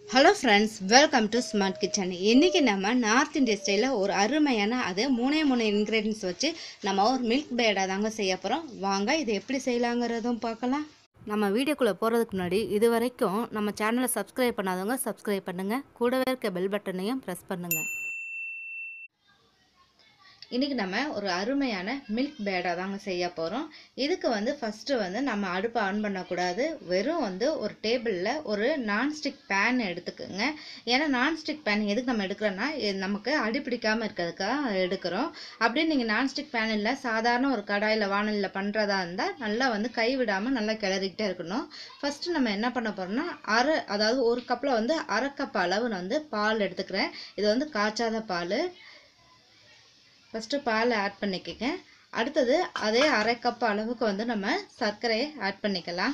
hello friends welcome to smart kitchen இன்றைக்கி நம்ம north இந்திய ஸ்டைலில் ஒரு அருமையான அது மூணே மூணு இன்க்ரீடியன்ஸ் வச்சு நம்ம ஒரு மில்க் பேடா தாங்க செய்ய போகிறோம் வாங்க இது எப்படி செய்யலாங்கிறதும் பார்க்கலாம் நம்ம வீடியோக்குள்ளே போகிறதுக்கு முன்னாடி இது வரைக்கும் நம்ம சேனலை சப்ஸ்கிரைப் பண்ணாதவங்க சப்ஸ்கிரைப் பண்ணுங்கள் கூடவே இருக்க பெல் பட்டனையும் ப்ரெஸ் பண்ணுங்கள் இன்றைக்கி நம்ம ஒரு அருமையான மில்க் பேடா தாங்க செய்ய போகிறோம் இதுக்கு வந்து ஃபஸ்ட்டு வந்து நம்ம அடுப்பை ஆன் பண்ணக்கூடாது வெறும் வந்து ஒரு டேபிளில் ஒரு நான்ஸ்டிக் பேன் எடுத்துக்கோங்க ஏன்னா நான்ஸ்டிக் பேன் எதுக்கு நம்ம எடுக்கிறோன்னா இது நமக்கு அடிப்பிடிக்காமல் இருக்கிறதுக்காக எடுக்கிறோம் அப்படியே நீங்கள் நான்ஸ்டிக் பேன் இல்லை சாதாரண ஒரு கடாயில் வானலில் பண்ணுறதா இருந்தால் நல்லா வந்து கை விடாமல் நல்லா கிளறிக்கிட்டே இருக்கணும் ஃபஸ்ட்டு நம்ம என்ன பண்ண போகிறோம்னா அரை அதாவது ஒரு கப்பில் வந்து அரை கப் அளவு நான் வந்து பால் எடுத்துக்கிறேன் இது வந்து காய்ச்சாத பால் ஃபஸ்ட்டு பால் ஆட் பண்ணிக்கோங்க அடுத்தது அதே அரை கப் அளவுக்கு வந்து நம்ம சர்க்கரையை ஆட் பண்ணிக்கலாம்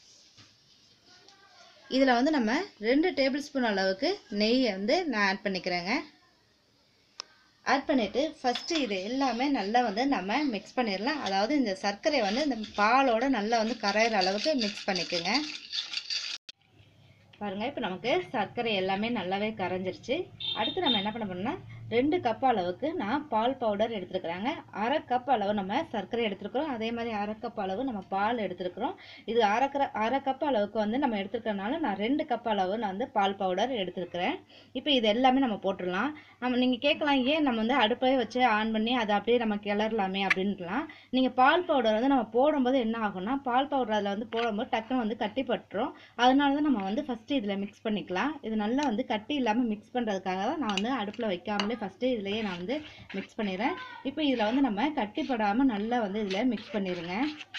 இதில் வந்து நம்ம ரெண்டு டேபிள் ஸ்பூன் அளவுக்கு நெய்யை வந்து நான் ஆட் பண்ணிக்கிறேங்க ஆட் பண்ணிவிட்டு ஃபஸ்ட்டு இது எல்லாமே நல்லா வந்து நம்ம மிக்ஸ் பண்ணிடலாம் அதாவது இந்த சர்க்கரையை வந்து இந்த பாலோட நல்லா வந்து கரையிற அளவுக்கு மிக்ஸ் பண்ணிக்கோங்க பாருங்கள் இப்போ நமக்கு சர்க்கரை எல்லாமே நல்லாவே கரைஞ்சிருச்சு அடுத்து நம்ம என்ன பண்ண போறோம்னா ரெண்டு கப் அளவுக்கு நான் பால் பவுடர் எடுத்துருக்குறாங்க அரை கப் அளவு நம்ம சர்க்கரை எடுத்துருக்குறோம் அதே மாதிரி அரை கப் அளவு நம்ம பால் எடுத்துருக்குறோம் இது அரை கர அரை கப் அளவுக்கு வந்து நம்ம எடுத்துருக்கறனால நான் ரெண்டு கப் அளவு நான் வந்து பால் பவுடர் எடுத்துருக்கிறேன் இப்போ இது எல்லாமே நம்ம போட்டுடலாம் நம்ம நீங்கள் கேட்கலாம் ஏன் நம்ம வந்து அடுப்பையே வச்சு ஆன் பண்ணி அதை அப்படியே நம்ம கிளறலாமே அப்படின்ட்டுலாம் நீங்கள் பால் பவுடர் வந்து நம்ம போடும்போது என்ன ஆகும்னா பால் பவுடர் அதில் வந்து போடும்போது டக்குன்னு வந்து கட்டி பட்டுரும் அதனால தான் நம்ம வந்து ஃபஸ்ட்டு இதில் மிக்ஸ் பண்ணிக்கலாம் இது நல்லா வந்து கட்டி இல்லாமல் மிக்ஸ் பண்ணுறதுக்காக தான் நான் வந்து அடுப்பில் வைக்காமலே ஃபஸ்ட்டு இதுலேயே நான் வந்து மிக்ஸ் பண்ணிடுறேன் இப்போ இதில் வந்து நம்ம கட்டிப்படாமல் நல்லா வந்து இதில் மிக்ஸ் பண்ணிடுங்க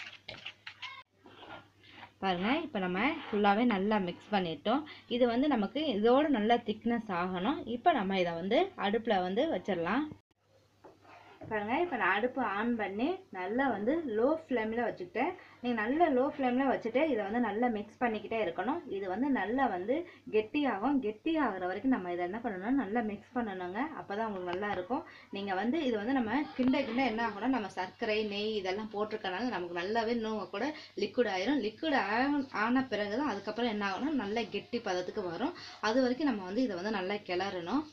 பாருங்கள் இப்போ நம்ம ஃபுல்லாகவே நல்லா மிக்ஸ் பண்ணிட்டோம் இது வந்து நமக்கு இதோட நல்லா திக்னஸ் ஆகணும் இப்போ நம்ம இதை வந்து அடுப்பில் வந்து வச்சிடலாம் பாருங்கள் இப்போ நான் அடுப்பு ஆன் பண்ணி நல்லா வந்து லோ ஃப்ளேமில் வச்சுக்கிட்டேன் நீங்கள் நல்ல லோ ஃப்ளேமில் வச்சுட்டு இதை வந்து நல்லா மிக்ஸ் பண்ணிக்கிட்டே இருக்கணும் இது வந்து நல்லா வந்து கெட்டியாகும் கெட்டி ஆகிற வரைக்கும் நம்ம இதை என்ன பண்ணணும் நல்லா மிக்ஸ் பண்ணணுங்க அப்போ தான் உங்களுக்கு நல்லா இருக்கும் நீங்கள் வந்து இது வந்து நம்ம கிண்ட கிண்ட என்ன ஆகும்னா நம்ம சர்க்கரை நெய் இதெல்லாம் போட்டிருக்கனால நமக்கு நல்லாவே இன்னும் கூட லிக்விட் ஆயிரும் லிக்விட் ஆன பிறகு தான் அதுக்கப்புறம் என்ன ஆகும்னா நல்லா கெட்டி பதத்துக்கு வரும் அது வரைக்கும் நம்ம வந்து இதை வந்து நல்லா கிளறணும்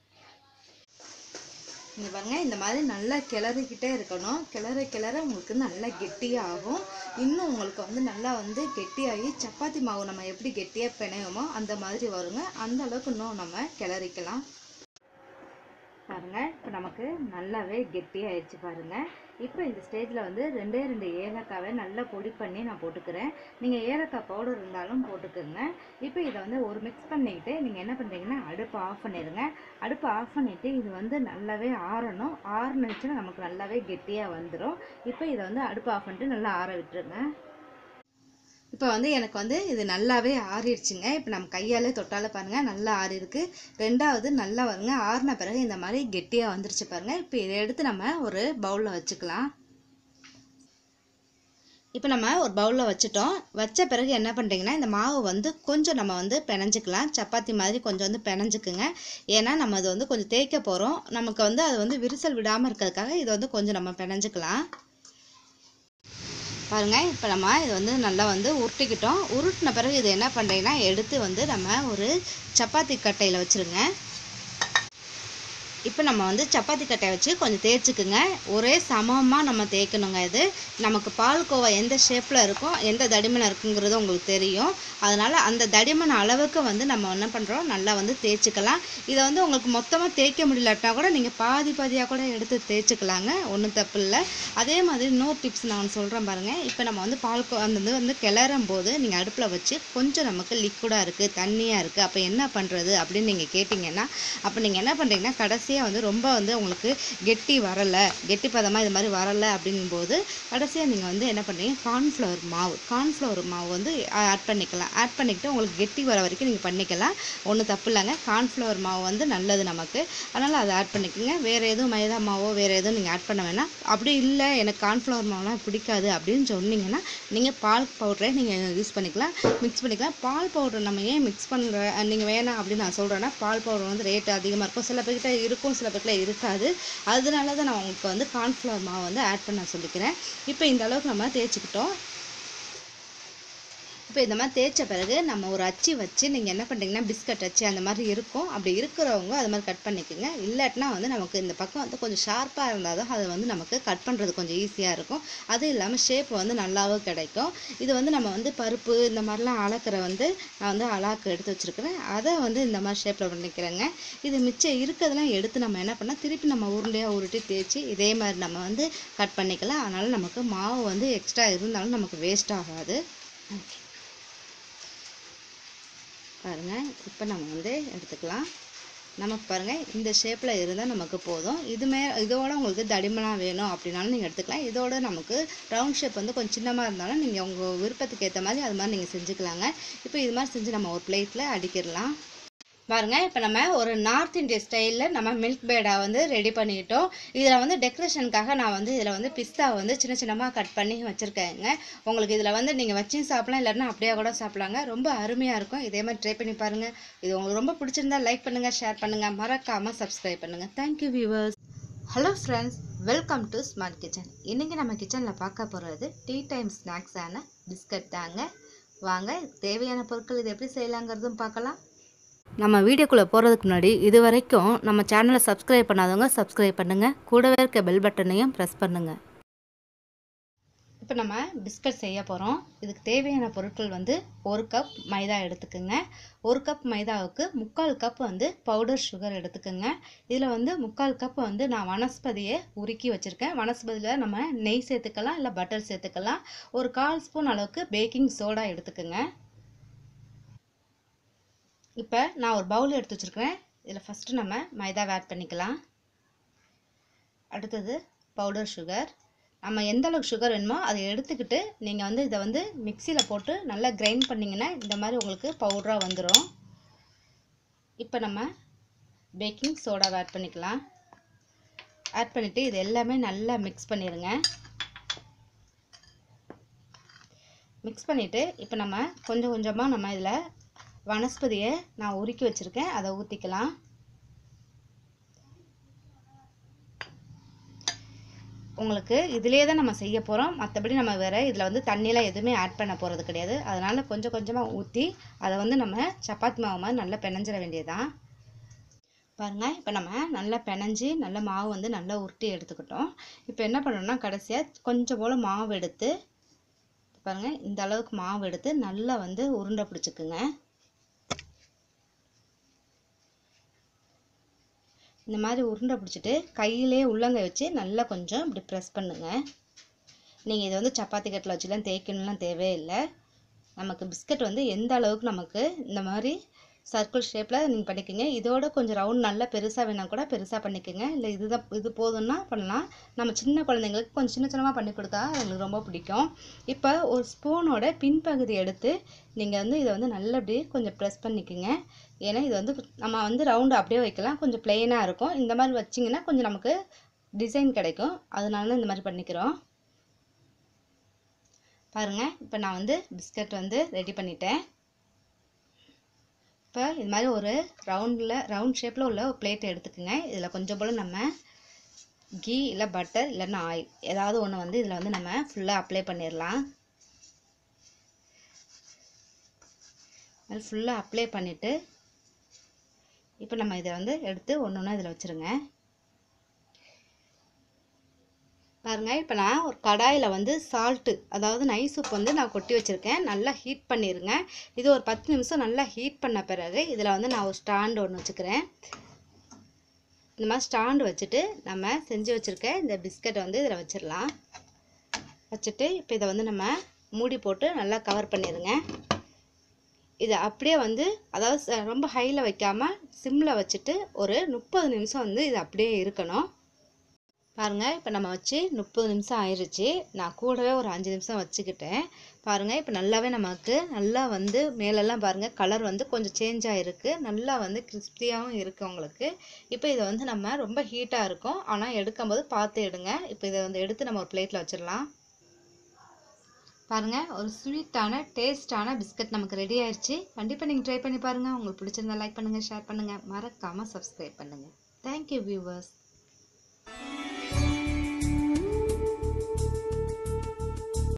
இங்கே பாருங்க இந்த மாதிரி நல்லா கிளறிக்கிட்டே இருக்கணும் கிளற கிளற உங்களுக்கு நல்லா கெட்டியாகும் இன்னும் உங்களுக்கு வந்து நல்லா வந்து கெட்டியாகி சப்பாத்தி மாவு நம்ம எப்படி கெட்டியாக பிணையுமோ அந்த மாதிரி வருங்க அந்த அளவுக்கு இன்னும் நம்ம கிளறிக்கலாம் பாருங்க இப்போ நமக்கு நல்லாவே கெட்டியாயிடுச்சு பாருங்க இப்போ இந்த ஸ்டேஜில் வந்து ரெண்டே ரெண்டு ஏலக்காவை நல்லா பொடி பண்ணி நான் போட்டுக்கிறேன் நீங்கள் ஏலக்காய் பவுடர் இருந்தாலும் போட்டுக்கோங்க இப்போ இதை வந்து ஒரு மிக்ஸ் பண்ணிக்கிட்டு நீங்கள் என்ன பண்ணுறீங்கன்னா அடுப்பு ஆஃப் பண்ணிடுங்க அடுப்பு ஆஃப் பண்ணிவிட்டு இது வந்து நல்லாவே ஆறணும் ஆறுனுச்சுன்னா நமக்கு நல்லாவே கெட்டியாக வந்துடும் இப்போ இதை வந்து அடுப்பு ஆஃப் பண்ணிட்டு நல்லா ஆற விட்டுருங்க இப்போ வந்து எனக்கு வந்து இது நல்லாவே ஆறிடுச்சுங்க இப்போ நம்ம கையாலே தொட்டால பாருங்கள் நல்லா ஆறிருக்கு ரெண்டாவது நல்லா வருங்க ஆறின பிறகு இந்த மாதிரி கெட்டியாக வந்துருச்சு பாருங்கள் இப்போ இதை எடுத்து நம்ம ஒரு பவுலில் வச்சுக்கலாம் இப்போ நம்ம ஒரு பவுலில் வச்சுட்டோம் வச்ச பிறகு என்ன பண்ணுறீங்கன்னா இந்த மாவு வந்து கொஞ்சம் நம்ம வந்து பிணைஞ்சிக்கலாம் சப்பாத்தி மாதிரி கொஞ்சம் வந்து பிணைஞ்சிக்குங்க ஏன்னா நம்ம அது வந்து கொஞ்சம் தேய்க்க போகிறோம் நமக்கு வந்து அது வந்து விரிசல் விடாமல் இருக்கிறதுக்காக இதை வந்து கொஞ்சம் நம்ம பிணைஞ்சிக்கலாம் பாருங்கள் இப்போ நம்ம இது வந்து நல்லா வந்து உருட்டிக்கிட்டோம் உருட்டின பிறகு இது என்ன பண்ணுறீங்கன்னா எடுத்து வந்து நம்ம ஒரு சப்பாத்தி கட்டையில் வச்சுருங்க இப்போ நம்ம வந்து சப்பாத்தி கட்டையை வச்சு கொஞ்சம் தேய்ச்சிக்குங்க ஒரே சமமாக நம்ம தேய்க்கணுங்க இது நமக்கு பால்கோவா எந்த ஷேப்பில் இருக்கும் எந்த தடிமனை இருக்குங்கிறது உங்களுக்கு தெரியும் அதனால் அந்த தடிமன் அளவுக்கு வந்து நம்ம என்ன பண்ணுறோம் நல்லா வந்து தேய்ச்சிக்கலாம் இதை வந்து உங்களுக்கு மொத்தமாக தேய்க்க முடியலட்டா கூட நீங்கள் பாதி பாதியாக கூட எடுத்து தேய்ச்சிக்கலாங்க ஒன்றும் தப்பு இல்லை அதே மாதிரி இன்னொரு டிப்ஸ் நான் ஒன்று சொல்கிறேன் பாருங்கள் இப்போ நம்ம வந்து பால்கோ அந்த இது வந்து கிளறும் போது நீங்கள் அடுப்பில் வச்சு கொஞ்சம் நமக்கு லிக்விடாக இருக்குது தண்ணியாக இருக்குது அப்போ என்ன பண்ணுறது அப்படின்னு நீங்கள் கேட்டிங்கன்னா அப்போ நீங்கள் என்ன பண்ணுறீங்கன்னா கடைசி கடைசியாக வந்து ரொம்ப வந்து உங்களுக்கு கெட்டி வரலை கெட்டி பதமாக இது மாதிரி வரலை அப்படிங்கும்போது கடைசியாக நீங்கள் வந்து என்ன பண்ணுறீங்க கார்ன்ஃப்ளவர் மாவு கார்ன்ஃப்ளவர் மாவு வந்து ஆட் பண்ணிக்கலாம் ஆட் பண்ணிக்கிட்டு உங்களுக்கு கெட்டி வர வரைக்கும் நீங்கள் பண்ணிக்கலாம் ஒன்றும் தப்பு இல்லைங்க கார்ன்ஃப்ளவர் மாவு வந்து நல்லது நமக்கு அதனால் அதை ஆட் பண்ணிக்கோங்க வேறு எதுவும் மைதா மாவோ வேறு எதுவும் நீங்கள் ஆட் பண்ண வேணாம் அப்படி இல்லை எனக்கு கார்ன்ஃப்ளவர் மாவுலாம் பிடிக்காது அப்படின்னு சொன்னீங்கன்னா நீங்கள் பால் பவுடரை நீங்கள் யூஸ் பண்ணிக்கலாம் மிக்ஸ் பண்ணிக்கலாம் பால் பவுடர் நம்ம ஏன் மிக்ஸ் பண்ணுற நீங்கள் வேணாம் அப்படின்னு நான் சொல்கிறேன்னா பால் பவுடர் வந்து ரேட் அதிகமாக இருக்கும் சில பேர்கிட்ட இருக்கும் சில பேர்கிட்ட இருக்காது அதனால தான் நான் உங்களுக்கு வந்து கார்ன்ஃப்ளவர் மாவு வந்து ஆட் பண்ண சொல்லிக்கிறேன் இப்போ இந்த அளவுக்கு நம்ம தேய்ச்சிக்கிட்டோம் இப்போ இந்த மாதிரி தேய்ச்ச பிறகு நம்ம ஒரு அச்சு வச்சு நீங்கள் என்ன பண்ணுறீங்கன்னா பிஸ்கட் அச்சு அந்த மாதிரி இருக்கும் அப்படி இருக்கிறவங்க அது மாதிரி கட் பண்ணிக்கோங்க இல்லாட்டினா வந்து நமக்கு இந்த பக்கம் வந்து கொஞ்சம் ஷார்ப்பாக இருந்தால் தான் அது வந்து நமக்கு கட் பண்ணுறது கொஞ்சம் ஈஸியாக இருக்கும் அதுவும் இல்லாமல் ஷேப் வந்து நல்லாவும் கிடைக்கும் இது வந்து நம்ம வந்து பருப்பு இந்த மாதிரிலாம் அளக்கிற வந்து நான் வந்து அலாக்கு எடுத்து வச்சுருக்கிறேன் அதை வந்து இந்த மாதிரி ஷேப்பில் பண்ணிக்கிறேங்க இது மிச்சம் இருக்கிறதெல்லாம் எடுத்து நம்ம என்ன பண்ணால் திருப்பி நம்ம உருண்டையாக உருட்டி தேய்ச்சி இதே மாதிரி நம்ம வந்து கட் பண்ணிக்கலாம் அதனால் நமக்கு மாவு வந்து எக்ஸ்ட்ரா இருந்தாலும் நமக்கு வேஸ்ட் ஆகாது பாருங்க இப்போ நம்ம வந்து எடுத்துக்கலாம் நமக்கு பாருங்க இந்த ஷேப்பில் இருந்தால் நமக்கு போதும் இதுமே இதோட உங்களுக்கு தடிமனாக வேணும் அப்படின்னாலும் நீங்கள் எடுத்துக்கலாம் இதோட நமக்கு ரவுண்ட் ஷேப் வந்து கொஞ்சம் சின்னமாக இருந்தாலும் நீங்கள் உங்கள் விருப்பத்துக்கு ஏற்ற மாதிரி அது மாதிரி நீங்கள் செஞ்சுக்கலாங்க இப்போ இது மாதிரி செஞ்சு நம்ம ஒரு பிளேட்டில் அடிக்கிடலாம் பாருங்க இப்போ நம்ம ஒரு நார்த் இந்திய ஸ்டைலில் நம்ம மில்க் பேடா வந்து ரெடி பண்ணிட்டோம் இதில் வந்து டெக்கரேஷனுக்காக நான் வந்து இதில் வந்து பிஸ்தா வந்து சின்ன சின்னமாக கட் பண்ணி வச்சுருக்கேங்க உங்களுக்கு இதில் வந்து நீங்கள் வச்சும் சாப்பிடலாம் இல்லைன்னா அப்படியே கூட சாப்பிடலாங்க ரொம்ப அருமையாக இருக்கும் இதே மாதிரி ட்ரை பண்ணி பாருங்கள் இது உங்களுக்கு ரொம்ப பிடிச்சிருந்தா லைக் பண்ணுங்கள் ஷேர் பண்ணுங்கள் மறக்காமல் சப்ஸ்கிரைப் பண்ணுங்கள் thank you viewers hello friends welcome to smart kitchen இன்றைக்கி நம்ம கிச்சனில் பார்க்க போகிறது டீ டைம் ஸ்நாக்ஸான பிஸ்கட் தாங்க வாங்க தேவையான பொருட்கள் இது எப்படி செய்யலாங்கிறதும் பார்க்கலாம் நம்ம வீடியோக்குள்ளே போகிறதுக்கு முன்னாடி இது வரைக்கும் நம்ம சேனலை சப்ஸ்கிரைப் பண்ணாதவங்க சப்ஸ்கிரைப் பண்ணுங்கள் கூடவே இருக்க பெல் பட்டனையும் ப்ரெஸ் பண்ணுங்கள் இப்போ நம்ம பிஸ்கட் செய்ய போகிறோம் இதுக்கு தேவையான பொருட்கள் வந்து ஒரு கப் மைதா எடுத்துக்கோங்க ஒரு கப் மைதாவுக்கு முக்கால் கப் வந்து பவுடர் சுகர் எடுத்துக்கோங்க இதில் வந்து முக்கால் கப் வந்து நான் வனஸ்பதியை உருக்கி வச்சுருக்கேன் வனஸ்பதியில் நம்ம நெய் சேர்த்துக்கலாம் இல்லை பட்டர் சேர்த்துக்கலாம் ஒரு கால் ஸ்பூன் அளவுக்கு பேக்கிங் சோடா எடுத்துக்கோங்க இப்போ நான் ஒரு பவுல் எடுத்து வச்சுருக்கிறேன் இதில் ஃபஸ்ட்டு நம்ம மைதாவை ஆட் பண்ணிக்கலாம் அடுத்தது பவுடர் சுகர் நம்ம எந்த அளவுக்கு சுகர் வேணுமோ அதை எடுத்துக்கிட்டு நீங்கள் வந்து இதை வந்து மிக்சியில் போட்டு நல்லா கிரைண்ட் பண்ணிங்கன்னா இந்த மாதிரி உங்களுக்கு பவுடராக வந்துடும் இப்போ நம்ம பேக்கிங் சோடாவை ஆட் பண்ணிக்கலாம் ஆட் பண்ணிவிட்டு இது எல்லாமே நல்லா மிக்ஸ் பண்ணிடுங்க மிக்ஸ் பண்ணிவிட்டு இப்போ நம்ம கொஞ்சம் கொஞ்சமாக நம்ம இதில் வனஸ்பதியை நான் உருக்கி வச்சுருக்கேன் அதை ஊற்றிக்கலாம் உங்களுக்கு இதிலே தான் நம்ம செய்ய போகிறோம் மற்றபடி நம்ம வேறு இதில் வந்து தண்ணியெலாம் எதுவுமே ஆட் பண்ண போகிறது கிடையாது அதனால் கொஞ்சம் கொஞ்சமாக ஊற்றி அதை வந்து நம்ம சப்பாத்தி மாவு மாதிரி நல்லா பிணைஞ்சிட வேண்டியதான் பாருங்கள் இப்போ நம்ம நல்லா பிணைஞ்சி நல்ல மாவு வந்து நல்லா உருட்டி எடுத்துக்கிட்டோம் இப்போ என்ன பண்ணணும்னா கடைசியாக கொஞ்சம் போல் மாவு எடுத்து பாருங்கள் இந்த அளவுக்கு மாவு எடுத்து நல்லா வந்து உருண்டை பிடிச்சிக்குங்க இந்த மாதிரி உருண்டை பிடிச்சிட்டு கையிலே உள்ளங்கை வச்சு நல்லா கொஞ்சம் இப்படி ப்ரெஸ் பண்ணுங்கள் நீங்கள் இதை வந்து சப்பாத்தி கட்டில் வச்சுலாம் தேய்க்கணும்லாம் தேவையில்லை நமக்கு பிஸ்கட் வந்து எந்த அளவுக்கு நமக்கு இந்த மாதிரி சர்க்கிள் ஷேப்பில் நீங்கள் பண்ணிக்கோங்க இதோட கொஞ்சம் ரவுண்ட் நல்லா பெருசாக வேணால் கூட பெருசாக பண்ணிக்கோங்க இல்லை இதுதான் இது போதும்னா பண்ணலாம் நம்ம சின்ன குழந்தைங்களுக்கு கொஞ்சம் சின்ன சின்னமாக பண்ணி கொடுத்தா எங்களுக்கு ரொம்ப பிடிக்கும் இப்போ ஒரு ஸ்பூனோட பின்பகுதி எடுத்து நீங்கள் வந்து இதை வந்து நல்லா அப்படியே கொஞ்சம் ப்ரெஸ் பண்ணிக்கோங்க ஏன்னா இது வந்து நம்ம வந்து ரவுண்டு அப்படியே வைக்கலாம் கொஞ்சம் பிளெயினாக இருக்கும் இந்த மாதிரி வச்சிங்கன்னா கொஞ்சம் நமக்கு டிசைன் கிடைக்கும் அதனால தான் இந்த மாதிரி பண்ணிக்கிறோம் பாருங்கள் இப்போ நான் வந்து பிஸ்கட் வந்து ரெடி பண்ணிட்டேன் இப்போ இது மாதிரி ஒரு ரவுண்டில் ரவுண்ட் ஷேப்பில் உள்ள ஒரு பிளேட் எடுத்துக்கோங்க இதில் கொஞ்சம் போல் நம்ம கீ இல்லை பட்டர் இல்லைன்னா ஆயில் ஏதாவது ஒன்று வந்து இதில் வந்து நம்ம ஃபுல்லாக அப்ளை பண்ணிடலாம் அது ஃபுல்லாக அப்ளை பண்ணிவிட்டு இப்போ நம்ம இதை வந்து எடுத்து ஒன்று ஒன்று இதில் வச்சுருங்க பாருங்க இப்போ நான் ஒரு கடாயில் வந்து சால்ட்டு அதாவது நைஸ் உப்பு வந்து நான் கொட்டி வச்சுருக்கேன் நல்லா ஹீட் பண்ணிடுங்க இது ஒரு பத்து நிமிஷம் நல்லா ஹீட் பண்ண பிறகு இதில் வந்து நான் ஒரு ஸ்டாண்டு ஒன்று வச்சுக்கிறேன் இந்த மாதிரி ஸ்டாண்டு வச்சுட்டு நம்ம செஞ்சு வச்சுருக்க இந்த பிஸ்கட்டை வந்து இதில் வச்சிடலாம் வச்சுட்டு இப்போ இதை வந்து நம்ம மூடி போட்டு நல்லா கவர் பண்ணிடுங்க இதை அப்படியே வந்து அதாவது ச- ரொம்ப ஹையில் வைக்காமல் சிம்மில் வச்சுட்டு ஒரு முப்பது நிமிஷம் வந்து இது அப்படியே இருக்கணும் பாருங்கள் இப்போ நம்ம வச்சு முப்பது நிமிஷம் ஆயிடுச்சு நான் கூடவே ஒரு அஞ்சு நிமிஷம் வச்சுக்கிட்டேன் பாருங்கள் இப்போ நல்லாவே நமக்கு நல்லா வந்து மேலெல்லாம் பாருங்கள் கலர் வந்து கொஞ்சம் சேஞ்ச் ஆகிருக்கு நல்லா வந்து கிறிஸ்பியாகவும் இருக்குது உங்களுக்கு இப்போ இதை வந்து நம்ம ரொம்ப ஹீட்டாக இருக்கும் ஆனால் எடுக்கும்போது பார்த்து எடுங்க இப்போ இதை வந்து எடுத்து நம்ம ஒரு பிளேட்டில் வச்சிடலாம் பாருங்கள் ஒரு ஸ்வீட்டான டேஸ்டான பிஸ்கட் நமக்கு ரெடி ஆயிடுச்சு கண்டிப்பாக நீங்கள் ட்ரை பண்ணி பாருங்கள் உங்களுக்கு பிடிச்சிருந்தா லைக் பண்ணுங்கள் ஷேர் பண்ணுங்கள் மறக்காமல் சப்ஸ்கிரைப் பண்ணுங்கள் தேங்க்யூ வியூவர்ஸ்